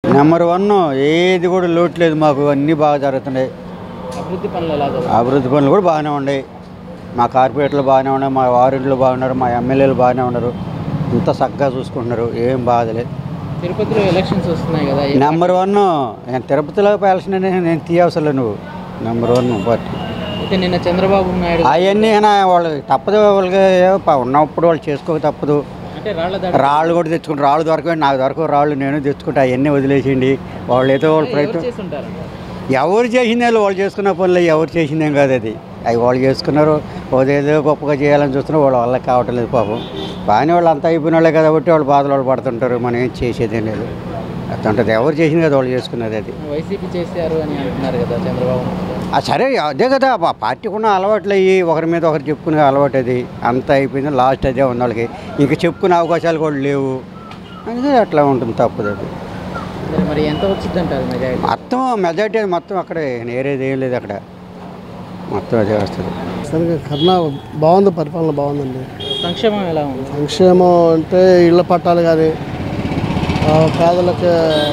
Number one ఏది కూడా లోటు లేదు మాకు అన్నీ బాగా జరుగుతున్నాయి అభివృద్ధి పనులు ఎలా జరుగుతాయి అభివృద్ధి పనులు కూడా బాగానే ఉన్నాయి మా కార్పొరేటర్లు బాగానే ఉన్నాయి మా వారింట్లు బాగున్నారు మా ఎమ్మెల్యేలు బాగానే ఉన్నారు ఇంత చక్కగా చూసుకుంటున్నారు ఏం బాధలేదు తిరుపతిలో ఎలక్షన్స్ వస్తున్నాయి కదా ఏ నెంబర్ వన్ నేను తిరుపతిలో పేల్సిన నేను తీయవసలే నువ్వు నెంబర్ వన్ పార్టీ అయితే నిన్న చంద్రబాబు నాయుడు అవన్నీ వాళ్ళు తప్పదు వాళ్ళకి ప- ఉన్నప్పుడు వాళ్ళు చేసుకోక తప్పదు అంటే రాళ్ల దాడి రాళ్ళు కూడా తెచ్చుకుంటారు రాళ్ళు దొరకవు నాకు దొరకవు రాళ్ళు నేను తెచ్చుకుంటా అవన్నీ వదిలేసిండి వాళ్ళు ఏదో వాళ్ళ ఎవరు ప్రయత్నం చేసి ఉంటారు ఎవరు చేసిందే వాళ్ళు చేసుకున్న పనులు ఎవరు చేసిందేం కాదు అది అవి వాళ్ళు చేసుకున్నారు ఏదో గొప్పగా చేయాలని చూస్తున్నారు వాళ్ళ వల్ల కావటం లేదు పాపం బాగానే వాళ్ళు అంతా అయిపోయిన వాళ్ళే కాబట్టి వాళ్ళు బాధలు వాళ్ళు పడుతుంటారు మనం ఏం చేసేదేం లేదు అట్లా ఉంటుంది ఎవరు చేసింది కదా వాళ్ళు చేసుకున్నది అది వైసీపీ చేశారు అని అంటున్నారు కదా చంద్రబాబు నాయుడు గారు. ఆ సరే అదే కదా ఆ పార్టీకి ఉన్న అలవాట్లు అయ్యి ఒకరి మీద ఒకరు చెప్పుకునే అలవాటు అది అంత అయిపోయింది లాస్ట్ అదే ఉన్న వాళ్ళకి ఇంక చెప్పుకునే అవకాశాలు కూడా లేవు అందుకే అట్లా ఉంటుంది తప్పదు అది మరి మరి ఎంత వచ్చింది అంటారు మెజారిటీ మొత్తం మెజార్టీ అది మొత్తం అక్కడే నేరేది ఏం లేదు అక్కడ మొత్తం అదే వస్తుంది సరిగ్గా కర్ణా బాగుంది పరిపాలన బాగుందండి సంక్షేమం ఎలా ఉంది సంక్షేమం అంటే ఇళ్ళ పట్టాలు కానీ ఆ, పేదలకి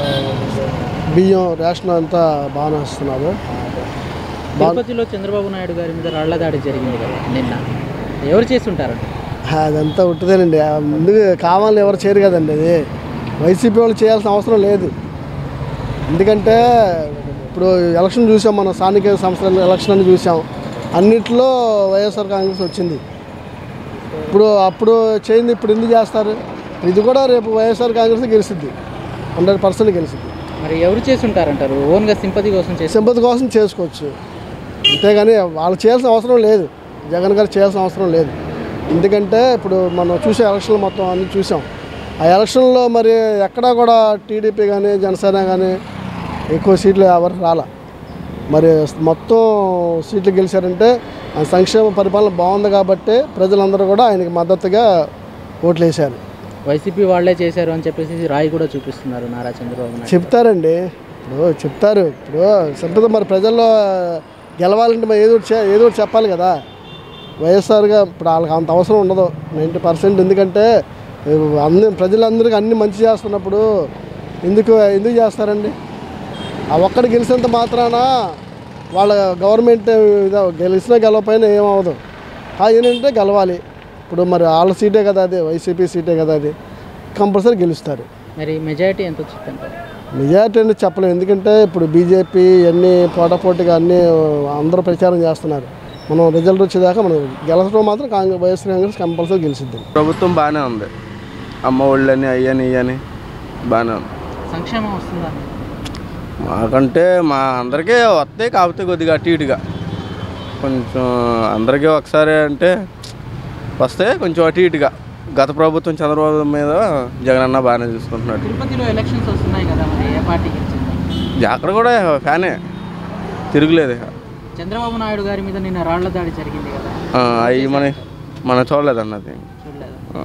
బియ్యం రేషన్ అంతా బాగానే వస్తున్నారు తిరుపతిలో చంద్రబాబు నాయుడు గారి మీద రాళ్ల దాడి జరిగింది కదా నిన్న ఎవరు చేసి ఉంటారు అదంతా ఉంటుందేనండి ఆ, ముందుగా కావాలని ఎవరు చేయరు కదండి అది వైసీపీ వాళ్ళు చేయాల్సిన అవసరం లేదు ఎందుకంటే ఇప్పుడు ఎలక్షన్ చూసాం మనం స్థానిక సంస్థల ఎలక్షన్ అని చూసాం అన్నిట్లో వైఎస్ఆర్ కాంగ్రెస్ వచ్చింది ఇప్పుడు అప్పుడు చేయింది ఇప్పుడు ఎందుకు చేస్తారు ఇది కూడా రేపు వైఎస్ఆర్ కాంగ్రెస్ గెలిచిద్ది హండ్రెడ్ పర్సెంట్ గెలిచిద్ది మరి ఎవరు చేసి ఉంటారంటారు ఓన్గా సింపతి కోసం చేసి సింపతి కోసం చేసుకోవచ్చు అంతేగాని వాళ్ళు చేయాల్సిన అవసరం లేదు జగన్ గారు చేయాల్సిన అవసరం లేదు ఎందుకంటే ఇప్పుడు మనం చూసే ఎలక్షన్లు మొత్తం అన్ని చూసాం ఆ ఎలక్షన్లో మరి ఎక్కడా కూడా టీడీపీ కానీ జనసేన కానీ ఎక్కువ సీట్లు ఎవరు రాలా మరి మొత్తం సీట్లు గెలిచారంటే ఆ సంక్షేమ పరిపాలన బాగుంది కాబట్టి ప్రజలందరూ కూడా ఆయనకి మద్దతుగా ఓట్లు వేశారు వైసీపీ వాళ్ళే చేశారు అని చెప్పేసి రాయి కూడా చూపిస్తున్నారు నారా చంద్రబాబు నాయుడు చెప్తారండి ఇప్పుడు చెప్తారు ఇప్పుడు సభ్యత మరి ప్రజల్లో గెలవాలంటే మరి ఏదో ఒకటి చే- ఏదో ఒకటి చెప్పాలి కదా వైఎస్ఆర్గా ఇప్పుడు వాళ్ళకి అంత అవసరం ఉండదు నైంటీ పర్సెంట్ ఎందుకంటే అన్ని ప్రజలందరికీ అన్ని మంచి చేస్తున్నప్పుడు ఎందుకు ఎందుకు చేస్తారండి ఆ ఒక్కడు గెలిచినంత మాత్రాన వాళ్ళ గవర్నమెంట్ ఇదో గెలిచినా గెలవపోయినా ఏమవదు ఆ ఏంటంటే గెలవాలి ఇప్పుడు మరి వాళ్ళ సీటే కదా అది వైసీపీ సీటే కదా అది కంపల్సరీ గెలుస్తారు మరి మెజారిటీ ఎంత వచ్చింది అంటారు మెజారిటీ అని చెప్పలేము ఎందుకంటే ఇప్పుడు బీజేపీ అన్ని పోటాపోటీగా అన్ని అందరూ ప్రచారం చేస్తున్నారు మనం రిజల్ట్ వచ్చేదాకా మనం గెలచడం మాత్రం కాంగ్రెస్ వైఎస్ కాంగ్రెస్ కంపల్సరీ గెలిచిద్ది ప్రభుత్వం బాగానే ఉంది అమ్మ ఒళ్ళని అయ్యని ఇయ్యని బాగానే ఉంది సంక్షేమం వస్తుందా మాకంటే మా అందరికీ వస్తాయి కాకపోతే కొద్దిగా అటు ఇటుగా కొంచెం అందరికీ ఒకసారి అంటే వస్తాయి కొంచెం అటు ఇటుగా గత ప్రభుత్వం చంద్రబాబు మీద జగనన్న బాగానే చూసుకుంటున్నాడు తిరుపతిలో ఎలక్షన్స్ వస్తున్నాయి కదా మరి ఏ పార్టీ గెలిచింది అక్కడ కూడా ఫ్యానే తిరుగులేదు ఇక. చంద్రబాబు నాయుడు గారి మీద నిన్న రాళ్ల దాడి జరిగింది కదా ఆ, అవి మన మనం చూడలేదు అన్నది చూడలేదు ఆ.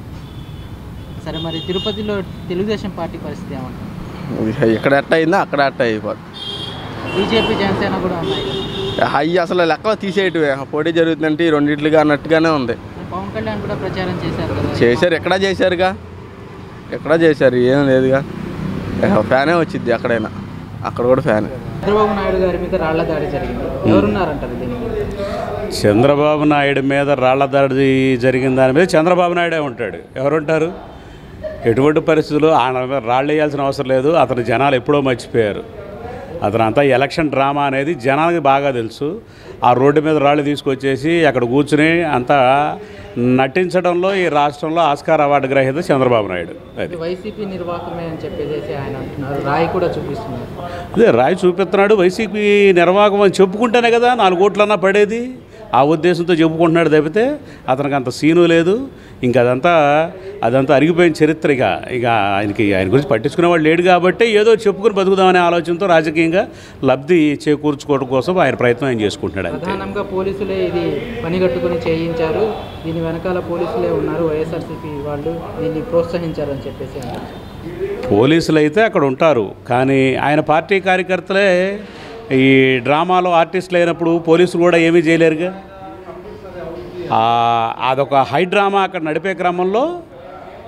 సరే మరి తిరుపతిలో తెలుగుదేశం పార్టీ పరిస్థితి ఏమంటారు ఇది ఇక్కడ ఎట్ట అయిందో అక్కడ అట్ట అయిపోతుంది బీజేపీ జనసేన కూడా ఉన్నాయి కదా. అవి అసలు లెక్క తీసేయటమే పోటీ జరుగుతుందంటే ఈ రెండిట్లుగా అన్నట్టుగానే ఉంది మరి పవన్ కళ్యాణ్ కూడా ప్రచారం చేశారు కదా చేశారు ఎక్కడా చేశారుగా ఎక్కడా చేశారు ఏం లేదుగా ఫ్యానే వచ్చింది ఎక్కడైనా అక్కడ కూడా ఫ్యానే చంద్రబాబు నాయుడు గారి మీద రాళ్ల దాడి జరిగింది ఎవరున్నారంటారు దీని మీద చంద్రబాబు నాయుడు మీద రాళ్ల దాడి జరిగిన దాని మీద చంద్రబాబు నాయుడే ఉంటాడు ఎవరుంటారు ఎటువంటి పరిస్థితుల్లో ఆయన మీద రాళ్ళు వేయాల్సిన అవసరం లేదు అతను జనాలు ఎప్పుడో మర్చిపోయారు అతను అంతా ఎలక్షన్ డ్రామా అనేది జనానికి బాగా తెలుసు ఆ రోడ్డు మీద రాళ్ళు తీసుకొచ్చేసి అక్కడ కూర్చుని అంతా నటించడంలో ఈ రాష్ట్రంలో ఆస్కార్ అవార్డు గ్రహీత చంద్రబాబు నాయుడు అది ఇది వైసీపీ నిర్వాహకమే అని చెప్పేసి ఆయన అంటున్నారు రాయి కూడా చూపిస్తున్నారు అదే రాయి చూపిస్తున్నాడు వైసీపీ నిర్వాహకం అని చెప్పుకుంటేనే కదా నాలుగు ఓట్లన్నా పడేది ఆ ఉద్దేశంతో చెప్పుకుంటున్నాడు తప్పితే అతనికి అంత సీను లేదు ఇంకా అదంతా అదంతా అరిగిపోయిన చరిత్ర ఇక ఇక ఆయనకి ఆయన గురించి పట్టించుకునే వాళ్ళు లేడు కాబట్టి ఏదో చెప్పుకుని బతుకుదామనే ఆలోచనతో రాజకీయంగా లబ్ధి చేకూర్చుకోవడం కోసం ఆయన ప్రయత్నం ఆయన చేసుకుంటున్నాడు అంతే ప్రధానంగా పోలీసులే ఇది పనిగట్టుకుని చేయించారు దీని వెనకాల పోలీసులే ఉన్నారు వైఎస్ఆర్సీపీ వాళ్ళు దీన్ని ప్రోత్సహించారు అని చెప్పేసి అంటారు పోలీసులు అయితే అక్కడ ఉంటారు కానీ ఆయన పార్టీ కార్యకర్తలే ఈ డ్రామాలో ఆర్టిస్టులు అయినప్పుడు పోలీసులు కూడా ఏమీ చేయలేరుగా ఆ, అదొక హై డ్రామా అక్కడ నడిపే క్రమంలో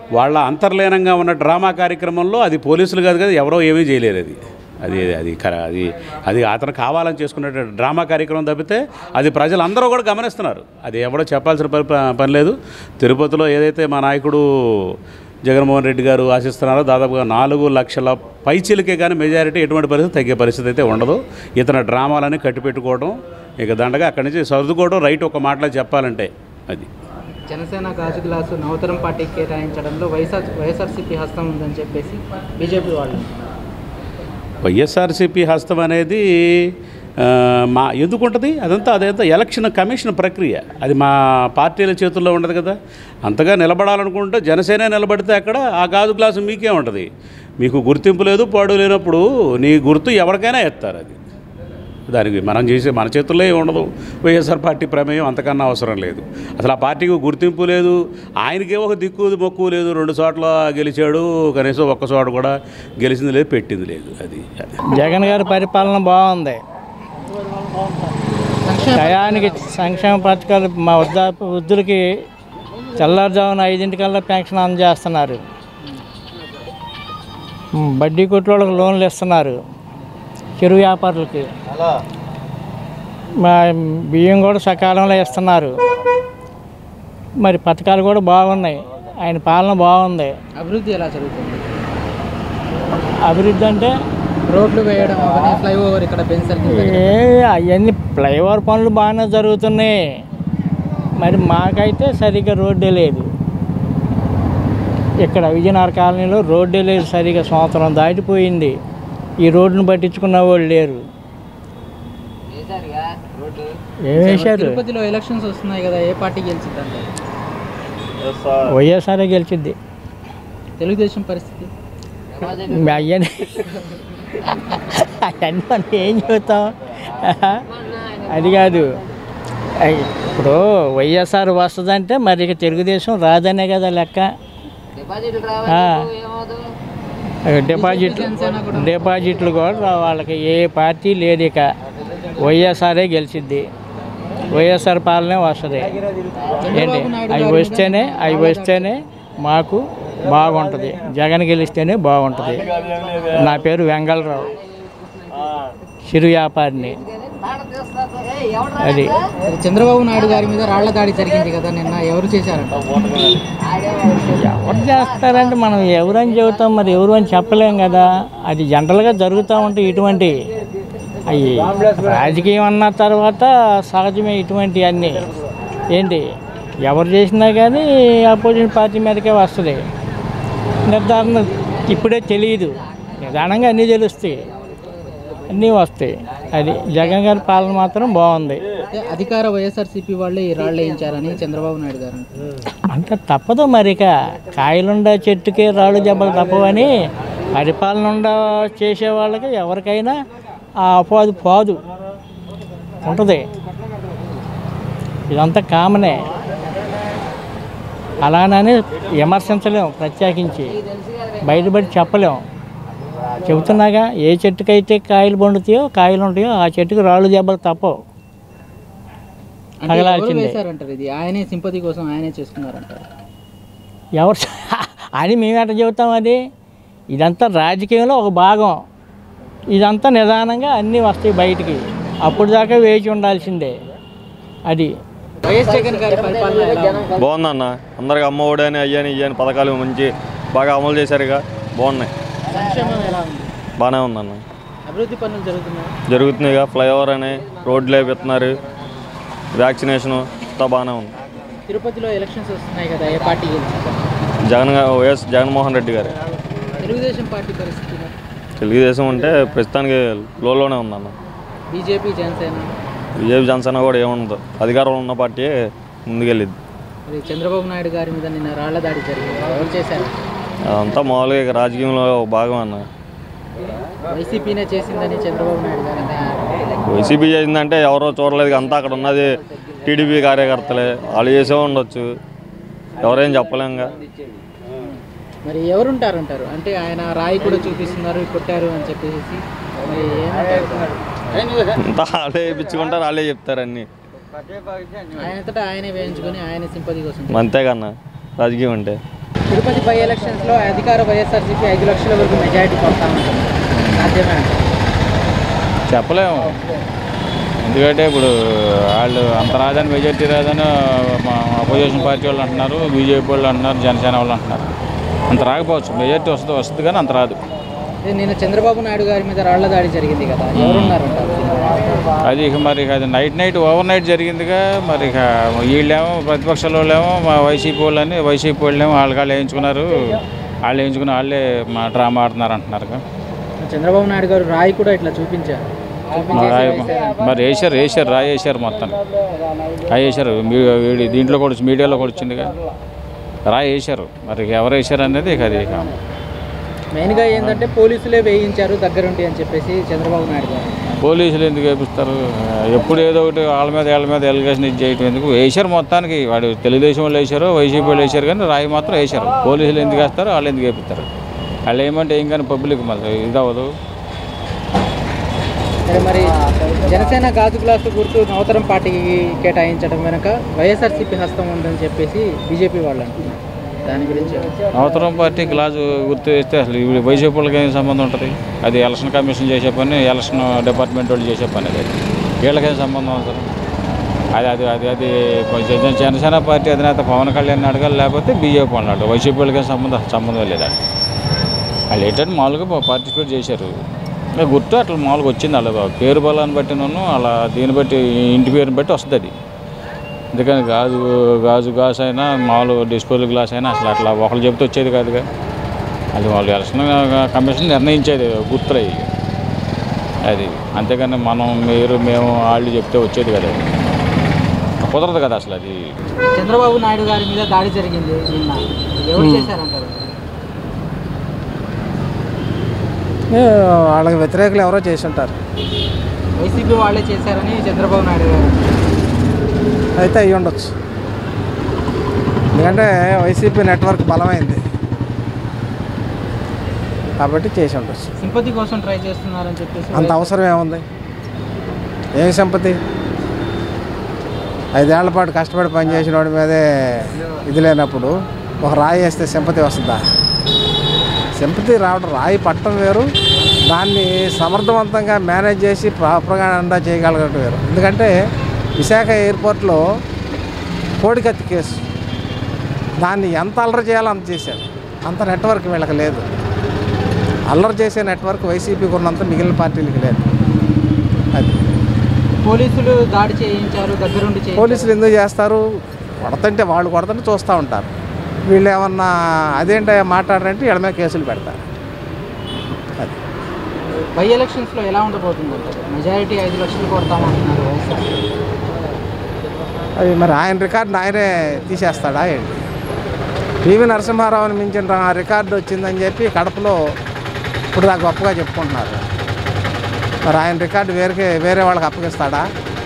వాళ్ళ అంతర్లీనంగా ఉన్న డ్రామా కార్యక్రమంలో అది పోలీసులు కాదు కదా ఎవరో ఏమీ చేయలేరు అది అది అది కర- అది అది అతను కావాలని చేసుకునే డ్రామా కార్యక్రమం తప్పితే అది ప్రజలందరూ కూడా గమనిస్తున్నారు అది ఎవడో చెప్పాల్సిన పని పని లేదు తిరుపతిలో ఏదైతే మా నాయకుడు జగన్మోహన్ రెడ్డి గారు ఆశిస్తున్నారో దాదాపుగా నాలుగు లక్షల పైచీలకే కానీ మెజారిటీ ఎటువంటి పరిస్థితి తగ్గే పరిస్థితి అయితే ఉండదు ఇతని డ్రామాలని కట్టిపెట్టుకోవడం ఇక దండగా అక్కడి నుంచి సర్దుకోవడం రైట్ ఒక మాటలో చెప్పాలంటే అది జనసేన గాజు గ్లాసు నవతరం పార్టీకి కేటాయించడంలో వైఎస్ఆర్ వైఎస్ఆర్సీపీ హస్తం ఉందని చెప్పేసి బీజేపీ వాళ్ళు అంటున్నారు. వైఎస్ఆర్సీపీ హస్తం అనేది ఆ, మా ఎందుకు ఉంటుంది అదంతా అదంతా ఎలక్షన్ కమిషన్ ప్రక్రియ అది మా పార్టీల చేతుల్లో ఉండదు కదా అంతగా నిలబడాలనుకుంటే జనసేన నిలబడితే అక్కడ ఆ గాజు గ్లాసు మీకే ఉంటుంది మీకు గుర్తింపు లేదు పాడు లేనప్పుడు నీ గుర్తు ఎవరికైనా ఎత్తారు అది దానికి మనం చేసే మన చేతుల్లో ఏం ఉండదు వైఎస్ఆర్ పార్టీ ప్రమేయం అంతకన్నా అవసరం లేదు అసలు ఆ పార్టీకి గుర్తింపు లేదు ఆయనకే ఒక దిక్కు మొక్కు లేదు రెండు చోట్ల గెలిచాడు కనీసం ఒక్క చోట కూడా గెలిచింది లేదు పెట్టింది లేదు అది జగన్ గారి పరిపాలన బాగుంది టయానికి సంక్షేమ పథకాలు మా వృద్ధాప్య వృద్ధులకి తెల్లారుజామున ఐదింటికల్లా పెన్షన్ అందజేస్తున్నారు ఉమ్, బడ్డీ కొట్టు వాళ్ళకి లోన్లు ఇస్తున్నారు చిరు వ్యాపారులకి మా బియ్యం కూడా సకాలంలో ఇస్తున్నారు మరి పథకాలు కూడా బాగున్నాయి ఆయన పాలన బాగుంది అభివృద్ధి ఎలా జరుగుతుంది అభివృద్ధి అంటే రోడ్లు వేయడం అవన్నీ ఫ్లైఓవర్ ఇక్కడ బెన్సర్కి ఏ అవన్నీ ఫ్లైఓవర్ పనులు బాగానే జరుగుతున్నాయి మరి మాకైతే సరిగ్గా రోడ్డే లేదు ఇక్కడ విజయనగర కాలనీలో రోడ్డే లేదు సరిగ్గా సంవత్సరం దాటిపోయింది ఈ రోడ్డును పట్టించుకున్న వాళ్ళు లేరు ఏం వేశారు తిరుపతిలో ఎలక్షన్స్ వస్తున్నాయి కదా ఏ పార్టీ గెలిచిందంటే వైఎస్ఆర్ఏ గెలిచిద్ది తెలుగుదేశం పరిస్థితి అవన్నీ అవన్నీ మనం ఏం చెబుతాం అది కాదు అయ్ ఇప్పుడు వైఎస్ఆర్ వస్తుందంటే మరి ఇక తెలుగుదేశం రాదనే కదా లెక్క ఆ. డిపాజిట్ డిపాజిట్లు కూడా రా- వాళ్ళకి ఏ పార్టీ లేదు ఇక వైఎస్ఆర్ఏ గెలిచిద్ది వైఎస్ఆర్ పాలనే వస్తుంది ఏంటి అవి వస్తేనే అవి వస్తేనే మాకు బాగుంటుంది జగన్ గెలిస్తేనే బాగుంటుంది నా పేరు వెంగళరావు చిరు వ్యాపారిని అది సరే, చంద్రబాబు నాయుడు గారి మీద రాళ్ల దాడి జరిగింది కదా నిన్న ఎవరు చేశారంట ఎవరు చేస్తారంటే మనం ఎవరని చెబుతాం మరి ఎవరు అని చెప్పలేం కదా అది జనరల్గా జరుగుతూ ఉంటాయి ఇటువంటి అవి రాజకీయం అన్న తర్వాత సహజమే ఇటువంటి అన్నీ ఏంటి ఎవరు చేసినా కానీ అపోజిషన్ పార్టీ మీదకే వస్తుంది నిర్ధారణ ఇప్పుడే తెలియదు నిదానంగా అన్నీ తెలుస్తాయి అన్నీ వస్తాయి అది జగన్ గారి పాలన మాత్రం బాగుంది అయితే అధికార వైఎస్ఆర్సీపీ వాళ్ళే ఈ రాళ్ళు వేయించారని చంద్రబాబు నాయుడు గారు అంటున్నారు. అంత తప్పదు మరి ఇక కాయలుండ చెట్టుకే రాళ్ళు దెబ్బలు తప్పవని పరిపాలన ఉండ చేసే వాళ్ళకి ఎవరికైనా ఆ అపోదు పోదు ఉంటుంది ఇదంతా కామనే అలానని విమర్శించలేం ప్రత్యేకించి బయటపడి చెప్పలేం చెబుతున్నాగా ఏ చెట్టుకైతే కాయలు పండుతాయో కాయలు ఉంటాయో ఆ చెట్టుకు రాళ్ళు దెబ్బలు తప్పవు అంటే ఎవరు తగలాల్సిందే. వేశారంటారు ఇది ఆయనే సింపతి కోసం ఆయనే చేసుకున్నారంటారు ఎవరు అని మేము ఎట్లా చెబుతాం అది ఇదంతా రాజకీయంలో ఒక భాగం ఇదంతా నిదానంగా అన్నీ వస్తాయి బయటికి అప్పుడు దాకా వేచి ఉండాల్సిందే అది వైఎస్ జగన్ గారి పరిపాలన ఎలా ఉంది? బాగుందన్న అందరికి అమ్మ ఒడని అయ్యని ఇయ్యని పథకాలు మంచి బాగా అమలు చేశారుగా బాగున్నాయి సంక్షేమం ఎలా ఉంది బాగానే ఉందన్న అభివృద్ధి పనులు జరుగుతున్నాయి జరుగుతున్నాయిగా ఫ్లైఓవర్ అని రోడ్లు వేపిస్తున్నారు వ్యాక్సినేషను అంతా బాగానే ఉంది తిరుపతిలో ఎలక్షన్స్ వస్తున్నాయి కదా ఏ పార్టీ గెలిచింది జగన్ గా- వైఎస్ జగన్మోహన్ రెడ్డి గారు తెలుగుదేశం పార్టీ పరిస్థితి తెలుగుదేశం అంటే ప్రస్తుతానికి లోలోనే ఉందన్న బీజేపీ జనసేన బీజేపీ జనసేన కూడా ఏముండదు అధికారంలో ఉన్న పార్టీ ముందుకెళ్ళిద్ది మరి చంద్రబాబు నాయుడు గారి మీద నిన్న రాళ్ల దాడి జరిగింది ఎవరు చేశారు అదంతా మామూలుగా ఇక రాజకీయంలో ఒక భాగం అన్న వైసీపీనే చేసిందని చంద్రబాబు నాయుడు గారు అన్నారు. వైసీపీ చేసిందంటే ఎవరో చూడలేదు అంతా అక్కడ ఉన్నది టీడీపీ కార్యకర్తలే వాళ్ళు చేసే ఉండొచ్చు ఎవరేం చెప్పలేంగా మరి ఎవరుంటారంటారు అంటే ఆయన రాయి కూడా చూపిస్తున్నారు కొట్టారు అని చెప్పేసి మరి ఏమంటారు అంతా వాళ్ళే వేయించుకుంటారు వాళ్ళే చెప్తారు అన్నీ ఆయన అంతటా ఆయనే వేయించుకొని ఆయన సింపతి కోసం అంతేకన్నా రాజకీయం అంటే తిరుపతి బై ఎలక్షన్స్లో అధికార వైఎస్ఆర్సీపీ ఐదు లక్షల వరకు మెజారిటీ కొడతామంటుంది సాధ్యమే అంటారు చెప్పలేము ఎందుకంటే ఇప్పుడు వాళ్ళు అంత రాదని మెజార్టీ రాదని మా అపోజిషన్ పార్టీ వాళ్ళు అంటున్నారు బీజేపీ వాళ్ళు అంటున్నారు జనసేన వాళ్ళు అంటున్నారు అంత రాకపోవచ్చు మెజార్టీ వస్తుంది వస్తుంది కానీ అంత రాదు అదే నిన్న చంద్రబాబు నాయుడు గారి మీద రాళ్ల దాడి జరిగింది కదా ఎవరున్నారంటారు అది ఇక మరి ఇక అది నైట్ నైట్ ఓవర్ నైట్ జరిగిందిగా మరి ఇక వీళ్ళేమో ప్రతిపక్షాల వాళ్ళేమో మా వైసీపీ వాళ్ళని వైసీపీ వాళ్ళేమో వాళ్ళు వాళ్ళు వేయించుకున్నారు వాళ్ళు వేయించుకుని వాళ్ళే మా డ్రామా ఆడుతున్నారు అంటున్నారు చంద్రబాబు నాయుడు గారు రాయి కూడా ఇట్లా చూపించారు మా చూపించేసి రాయి వేశారు. మరి వేసారు వేసారు రాయి వేసారు మొత్తం రాయి వేసారు మీ- వీడి దీంట్లో కూడా వచ్చి- మీడియాలో కూడా వచ్చిందిగా రాయి వేసారు మరి ఎవరు వేసారు అనేది ఇక అది ఇక మెయిన్గా ఏంటంటే పోలీసులే వేయించారు దగ్గరుండి అని చెప్పేసి చంద్రబాబు నాయుడు గారు పోలీసులు ఎందుకు వేపిస్తారు ఎప్పుడు ఏదో ఒకటి వాళ్ళ మీద వాళ్ళ మీద ఎలిగేషన్ ఇది చేయటం ఎందుకు వేశారు మొత్తానికి వాడు తెలుగుదేశం వాళ్ళు వేశారు వైసీపీ వాళ్ళు వేశారు కానీ రాయి మాత్రం వేశారు పోలీసులు ఎందుకు వేస్తారు వాళ్ళు ఎందుకు వేపిస్తారు వాళ్ళు ఏమంటే ఏం కానీ పబ్లిక్ మళ్ళీ ఇది అవ్వదు సరే మరి జనసేన గాజు గ్లాసు గుర్తు నవతరం పార్టీకి కేటాయించడం వెనక వైఎస్ఆర్సీపీ హస్తం ఉందని చెప్పేసి బీజేపీ వాళ్ళు అంటున్నారు దాని గురించి అవతరం పార్టీ గ్లాసు గుర్తు వేస్తే అసలు ఇప్పుడు వైసీపీ వాళ్ళకి ఏం సంబంధం ఉంటుంది అది ఎలక్షన్ కమిషన్ చేసే పని ఎలక్షన్ డిపార్ట్మెంట్ వాళ్ళు చేసే పని అది వీళ్ళకేం సంబంధం అసలు అది అది అది అది కొంచెం జనసేన పార్టీ అధినేత పవన్ కళ్యాణ్ అడగాలి లేకపోతే బీజేపీ వాళ్ళు అడగాలి వైసీపీ వాళ్ళకి ఏం సంబంధం సంబంధం లేదా వాళ్ళు ఏంటంటే మామూలుగా పార్టిసిపేట్ చేశారు ఇంకా గుర్తు అట్లా మామూలుగా వచ్చింది వాళ్ళ పేరు బలాన్ని బట్టి నన్ను అలా దీన్ని బట్టి ఇంటి పేరుని బట్టి వస్తుంది అది అందుకని గాజు గాజు గ్లాస్ అయినా మామూలు డిస్పోజల్ గ్లాస్ అయినా అసలు అట్లా ఒకళ్ళు చెప్తే వచ్చేది కాదుగా అది వాళ్ళు ఎలక్షన్ కమిషన్ నిర్ణయించేది గుర్తులు అయ్యి అది అంతేగాని మనం మీరు మేము వాళ్ళు చెప్తే వచ్చేది కదా అది. కుదరదు కదా అసలు అది చంద్రబాబు నాయుడు గారి మీద దాడి జరిగింది నిన్న ఎవరు చేశారంటారు వాళ్ళకి వ్యతిరేకులు ఎవరో చేసి ఉంటారు వైసీపీ వాళ్ళే చేశారని చంద్రబాబు నాయుడు గారు అయితే అయ్యి ఉండొచ్చు ఎందుకంటే వైసీపీ నెట్వర్క్ బలమైంది కాబట్టి చేసి ఉండొచ్చు సింపతి కోసం ట్రై చేస్తున్నారని చెప్పేసి అంత అవసరం ఏముంది ఏం సంపతి ఐదేళ్ల పాటు కష్టపడి పనిచేసిన వాడి మీదే ఇది లేనప్పుడు ఒక రాయి వేస్తే సింపతి వస్తుందా సింపతి రావడం రాయి పట్టడం వేరు దాన్ని సమర్థవంతంగా మేనేజ్ చేసి ప్రాపర్గా చేయగలగడం వేరు ఎందుకంటే విశాఖ ఎయిర్పోర్ట్లో కోడికత్తి కేసు దాన్ని ఎంత అల్లరి చేయాలో అంత చేశారు అంత నెట్వర్క్ వీళ్ళకి లేదు అల్లరి చేసే నెట్వర్క్ వైసీపీకి ఉన్నంత మిగిలిన పార్టీలకి లేదు అది పోలీసులు దాడి చేయించారు దగ్గరుండి చేయించారు పోలీసులు ఎందుకు చేస్తారు కొడతంటే వాళ్ళు కొడతంటే చూస్తూ ఉంటారు వీళ్ళు ఏమన్నా అదేంటో మాట్లాడారంటే వీళ్ళ మీద కేసులు పెడతారు అది బై ఎలక్షన్స్లో ఎలా ఉండబోతుంది అంటారు మెజారిటీ ఐదు లక్షలు కొడతామంటున్నారు వైఎస్ఆర్ అది మరి ఆయన రికార్డుని ఆయనే తీసేస్తాడా ఏంటి పివి నరసింహారావుని మించిన రా- రికార్డు వచ్చిందని చెప్పి కడపలో ఇప్పుడు దాకా గొప్పగా చెప్పుకుంటున్నారు మరి ఆయన రికార్డు వేరే వేరే వాళ్ళకి అప్పగిస్తాడా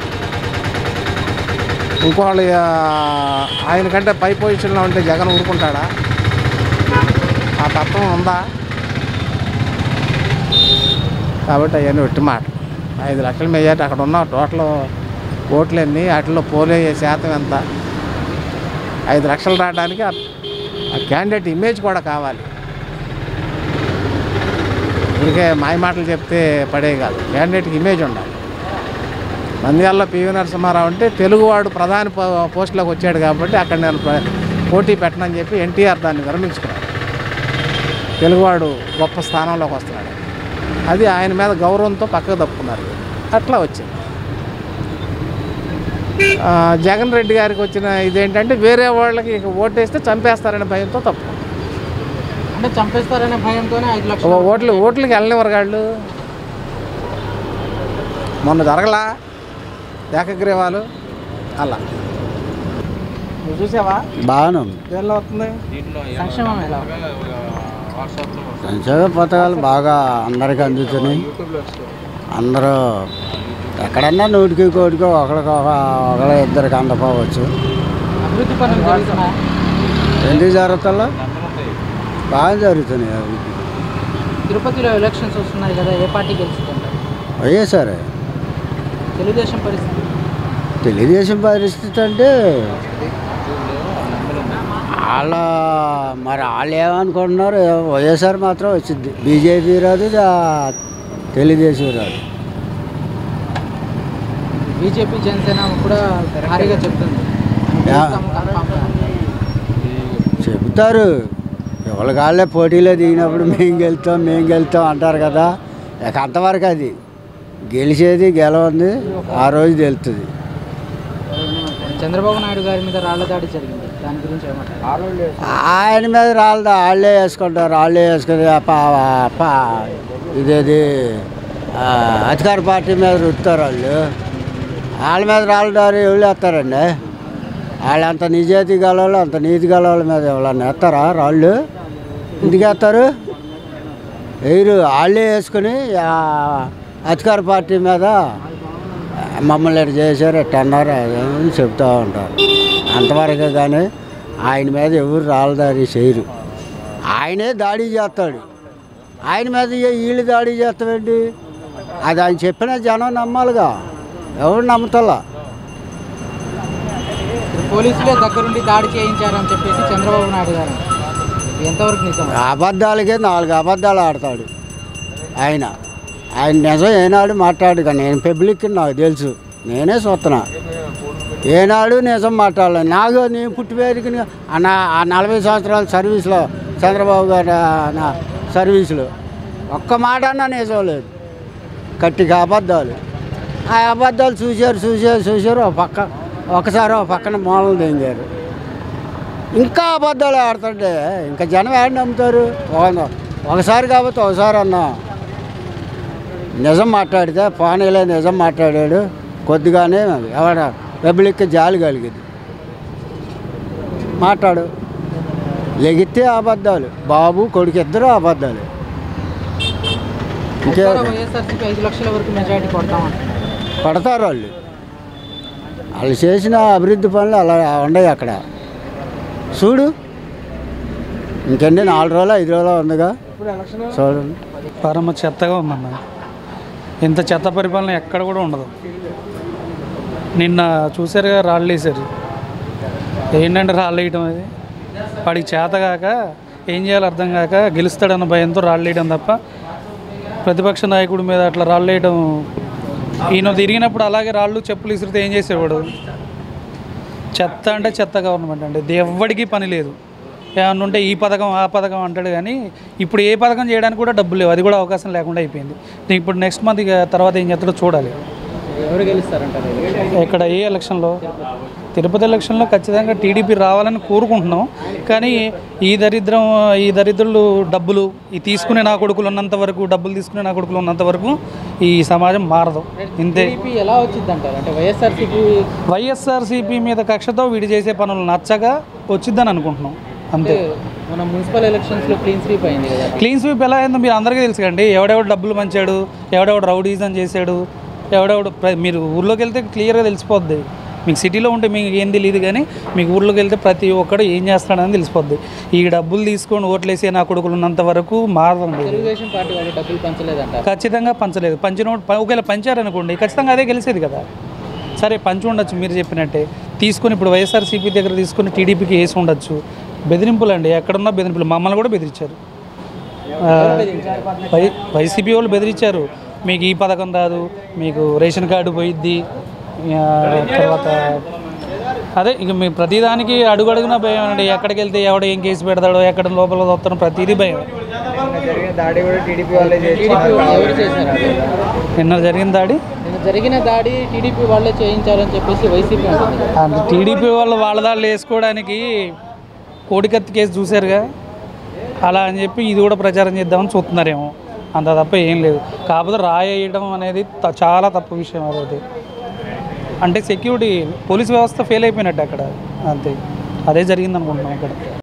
ఇంకోళ్ళు ఆ, ఆయన కంటే పై పొజిషన్లో ఉంటే జగన్ ఊరుకుంటాడా ఆ తత్వం ఉందా కాబట్టి అవన్నీ ఒట్టి మాట ఐదు లక్షల మెజార్టీ అక్కడ ఉన్న టోటల్ ఓట్లు ఎన్ని వాటిలో పోలే శాతం ఎంత ఐదు లక్షలు రావడానికి ఆ- ఆ క్యాండిడేట్ ఇమేజ్ కూడా కావాలి ఇప్పటికే మాయ మాటలు చెప్తే పడే కాదు క్యాండిడేట్కి ఇమేజ్ ఉండాలి నంద్యాలలో పివి నరసింహారావు అంటే తెలుగువాడు ప్రధాన పో- పోస్టులోకి వచ్చాడు కాబట్టి అక్కడ నేను ప్ర- పోటీ పెట్టనని చెప్పి ఎన్టీఆర్ దాన్ని విరమించుకున్నాడు తెలుగువాడు గొప్ప స్థానంలోకి వస్తున్నాడు అది ఆయన మీద గౌరవంతో పక్కకు తప్పుకున్నారు అట్లా వచ్చింది ఆ, జగన్ రెడ్డి గారికి వచ్చిన ఇదేంటంటే వేరే వాళ్ళకి ఇక ఓటేస్తే చంపేస్తారనే భయంతో తప్పు అంటే చంపేస్తారనే భయంతోనే ఐదు ఓ లక్షలు ఓట్లు ఓట్లకి వెళ్ళనివ్వరు వాళ్ళు మొన్న జరగలా ఏకగ్రీవాలు అలా నువ్వు చూసావా బాగానే ఉంది దేనిలో వస్తుంది సంక్షేమం ఎలా సంక్షేమ పథకాలు బాగా అందరికీ అందుతున్నాయి అందరూ ఎక్కడన్నా నూటికి కోటికి ఒకరికి ఒక ఒకళ్ళ ఇద్దరికి అందపోవచ్చు అభివృద్ధి పనులు జరుగుతున్నాయి ఎందుకు జరుగుతుందో బాగా జరుగుతున్నాయి అవి తిరుపతిలో ఎలక్షన్స్ వస్తున్నాయి కదా ఏ పార్టీ గెలుస్తుందంటారు వైఎస్ఆర్ తెలుగుదేశం పరిస్థితి తెలుగుదేశం పరిస్థితి అంటే వాళ్ళ మరి వాళ్ళు ఏమనుకుంటున్నారు వైఎస్ఆర్ మాత్రం వచ్చింది బీజేపీ రాదు ఆ తెలుగుదేశం రాదు బీజేపీ జనసేన కూడా భారీగా చెప్తుంది యా. చెబుతారు ఎవరి కాళ్ళే పోటీలో దిగినప్పుడు మేము గెలుస్తాం మేము గెలుస్తాం అంటారు కదా ఇక అంతవరకు అది గెలిచేది గెలవంది ఆ రోజు తెలుస్తుంది చంద్రబాబు నాయుడు గారి మీద రాళ్ల దాడి జరిగింది దాని గురించి ఏమంటారు ఆయన మీద రాళ్ళ వాళ్ళే వేసుకుంటారు వాళ్ళే వేసుకుని ఆ పా- ఆ పా- ఇదేది ఆ, అధికార పార్టీ మీద రుత్తారు వాళ్ళు వాళ్ళ మీద రాళ్ళ దారి ఎవరు వేస్తారండి వాళ్ళు అంత నిజాయితీ గలవాళ్ళు అంత నీతి గలవాళ్ళ మీద ఎవరన్నా వేస్తారా రాళ్ళు ఎందుకు వేస్తారు వేయరు వాళ్ళే వేసుకుని ఆ అధికార పార్టీ మీద మమ్మల్ని ఇటు చేశారు ఇట్ట అన్నారు అది అని చెప్తూ ఉంటారు అంతవరకు కానీ ఆయన మీద ఎవరు రాళ్ళదారి చేయరు ఆయనే దాడి చేస్తాడు ఆయన మీద ఏ- వీళ్ళు దాడి చేస్తామండి అది ఆయన చెప్పిన జనం నమ్మాలిగా ఎవరు నమ్ముతలా ఇప్పుడు పోలీసులే దగ్గరుండి దాడి చేయించారని చెప్పేసి చంద్రబాబు నాయుడు గారు ఇది ఎంతవరకు నిజం అబద్ధాలకే నాలుగు అబద్ధాలు ఆడతాడు ఆయన ఆయన నిజం ఏనాడు మాట్లాడు కానీ నేను పబ్లిక్ నాకు తెలుసు నేనే చూస్తున్నా ఏనాడు నిజం మాట్లాడలేదు నాకు నేను పుట్టి పెరిగిన ఆ నా- ఆ నలభై సంవత్సరాల సర్వీస్లో చంద్రబాబు గారి ఆ నా సర్వీసులో ఒక్క మాట అన్నా నిజం లేదు కట్టిగా అబద్ధాలు ఆ అబద్ధాలు చూశారు చూశారు చూశారు ఒక పక్క ఒకసారి ఒక పక్కన మూలలు తెంగారు ఇంకా అబద్ధాలు ఆడుతుంటే ఇంకా జనం ఏడు నమ్ముతారు ఒక- ఒకసారి కాబట్టి ఒకసారి అన్నా నిజం మాట్లాడితే పోనీలే నిజం మాట్లాడాడు కొద్దిగానే ఎవడ పబ్లిక్కి జాలి కలిగింది మాట్లాడు లెగితే అబద్ధాలు బాబు కొడుకు ఇద్దరు అబద్ధాలు ఇంకే వైఎస్ఆర్సీపీ ఐదు లక్షల వరకు మెజారిటీ కొడతామంటారు పడతారు వాళ్ళు వాళ్ళు చేసిన అభివృద్ధి పనులు అలా ఉన్నాయి అక్కడ చూడు ఇంకెన్ని నాలుగు రోజులు ఐదు రోజులు ఉందిగా చూడండి పరమ చెత్తగా ఉందన్న ఇంత చెత్త పరిపాలన ఎక్కడ కూడా ఉండదు నిన్న చూసారుగా రాళ్ళు వేసారు ఏంటంటే రాళ్ళు వేయటం అది వాడికి చేత కాక ఏం చేయాలో అర్థం కాక గెలుస్తాడన్న భయంతో రాళ్ళు వేయడం తప్ప ప్రతిపక్ష నాయకుడి మీద అట్లా రాళ్ళు వేయడం ఈయన తిరిగినప్పుడు అలాగే రాళ్ళు చెప్పులు ఇసిరితే ఏం చేసేవాడు చెత్త అంటే చెత్త గవర్నమెంట్ అండి ఇది ఎవ్వడికి పని లేదు ఏమన్నా ఉంటే ఈ పథకం ఆ పథకం అంటాడు కానీ ఇప్పుడు ఏ పథకం చేయడానికి కూడా డబ్బులు లేవు అది కూడా అవకాశం లేకుండా అయిపోయింది నీకు ఇప్పుడు నెక్స్ట్ మంత్ ఇక తర్వాత ఏం చేస్తాడో చూడాలి ఎవరు గెలుస్తారంటారు ఇక్కడ ఏ ఎలక్షన్లో తిరుపతి ఎలక్షన్లో ఖచ్చితంగా టీడీపీ రావాలని కోరుకుంటున్నాం కానీ ఈ దరిద్రం ఈ దరిద్రులు డబ్బులు ఈ తీసుకునే నా కొడుకులు ఉన్నంత వరకు డబ్బులు తీసుకునే నా కొడుకులు ఉన్నంత వరకు ఈ సమాజం మారదు ఇంతే టీడీపీ ఎలా వచ్చింది అంటారు అంటే వైఎస్ఆర్సీపీ వైఎస్ఆర్సీపీ మీద కక్షతో వీడు చేసే పనులు నచ్చగా వచ్చిద్దని అనుకుంటున్నాం అంతే మన మున్సిపల్ ఎలక్షన్స్లో క్లీన్ స్వీప్ అయింది కదా క్లీన్ స్వీప్ ఎలా అయిందో మీరు అందరికీ తెలుసు కండి ఎవడెవడు డబ్బులు పంచాడు ఎవడెవడు రౌడీజం చేశాడు ఎవడెవడు ప్ర- మీరు ఊర్లోకి వెళ్తే క్లియర్గా తెలిసిపోద్ది మీకు సిటీలో ఉంటే మీకు ఏం తెలియదు కానీ మీకు ఊర్లోకి వెళ్తే ప్రతి ఒక్కడు ఏం చేస్తాడని తెలిసిపోద్ది ఈ డబ్బులు తీసుకొని ఓట్లేసే నా కొడుకులు ఉన్నంత వరకు మారదండి తెలుగుదేశం పార్టీ వాళ్ళు డబ్బులు పంచలేదంటారు ఖచ్చితంగా పంచలేదు పంచిన ఒకవేళ పంచారనుకోండి ఖచ్చితంగా అదే గెలిచేది కదా సరే పంచి ఉండొచ్చు మీరు చెప్పినట్టే తీసుకొని ఇప్పుడు వైఎస్ఆర్సీపీ దగ్గర తీసుకొని టీడీపీకి వేసి ఉండొచ్చు బెదిరింపులు అండి ఎక్కడున్నా బెదిరింపులు మమ్మల్ని కూడా బెదిరించారు ఆ, వై వైసీపీ వాళ్ళు బెదిరించారు మీకు ఈ పథకం రాదు మీకు రేషన్ కార్డు పోయిద్ది ఆ, తర్వాత అదే ఇక మీ ప్రతిదానికి అడుగు అడుగున భయం అండి ఎక్కడికి వెళ్తే ఎవడ ఏం కేసు పెడతాడో ఎక్కడ లోపల వస్తాడో ప్రతిదీ భయం దాడి కూడా టీడీపీ వాళ్ళే ఎవరు చేశారు నిన్న జరిగిన దాడి నిన్న జరిగిన దాడి టీడీపీ వాళ్ళే చేయించారని చెప్పేసి వైసీపీ అంటుంది అంటే టీడీపీ వాళ్ళు వాళ్ళ దాళ్ళు వేసుకోవడానికి కోడికత్తి కేసు చూశారుగా అలా అని చెప్పి ఇది కూడా ప్రచారం చేద్దామని చూస్తున్నారేమో అంత తప్ప ఏం లేదు కాకపోతే రాయేయడం అనేది త- చాలా తప్పు విషయం అదైతే అంటే సెక్యూరిటీ పోలీస్ వ్యవస్థ ఫెయిల్ అయిపోయినట్టు అక్కడ అంతే అదే జరిగింది అనుకుంటున్నాం అక్కడ